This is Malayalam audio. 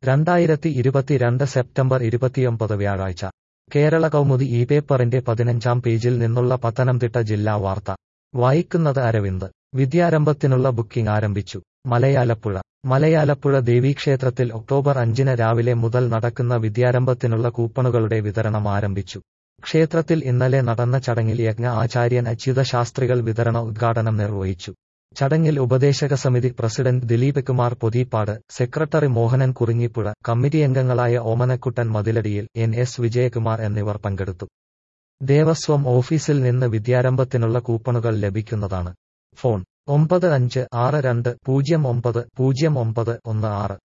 രണ്ടായിരത്തി ഇരുപത്തിരണ്ട് സെപ്റ്റംബർ ഇരുപത്തിയൊമ്പത് വ്യാഴാഴ്ച കേരള കൗമുദി ഈ പേപ്പറിന്റെ പതിനഞ്ചാം പേജിൽ നിന്നുള്ള പത്തനംതിട്ട ജില്ലാ വാർത്ത വായിക്കുന്നത് അരവിന്ദ് വിദ്യാരംഭത്തിനുള്ള ബുക്കിംഗ് ആരംഭിച്ചു മലയാലപ്പുഴ മലയാലപ്പുഴ ദേവീക്ഷേത്രത്തിൽ ഒക്ടോബർ അഞ്ചിന് രാവിലെ മുതൽ നടക്കുന്ന വിദ്യാരംഭത്തിനുള്ള കൂപ്പണുകളുടെ വിതരണം ആരംഭിച്ചു ക്ഷേത്രത്തിൽ ഇന്നലെ നടന്ന ചടങ്ങിൽ യജ്ഞ ആചാര്യൻ അച്യുത ശാസ്ത്രികൾ വിതരണ ഉദ്ഘാടനം നിർവഹിച്ചു ചടങ്ങിൽ ഉപദേശക സമിതി പ്രസിഡന്റ് ദിലീപ് കുമാർ പൊതിപ്പാട് സെക്രട്ടറി മോഹനൻ കുറിഞ്ഞിപ്പുഴ കമ്മിറ്റി അംഗങ്ങളായ ഓമനക്കുട്ടൻ മതിലടിയിൽ എൻ എസ് വിജയകുമാർ എന്നിവർ പങ്കെടുത്തു ദേവസ്വം ഓഫീസിൽ നിന്ന് വിദ്യാരംഭത്തിനുള്ള കൂപ്പണുകൾ ലഭിക്കുന്നതാണ് ഫോൺ ഒമ്പത് അഞ്ച് ആറ് രണ്ട് പൂജ്യം ഒമ്പത് പൂജ്യം ഒമ്പത് ഒന്ന് ആറ്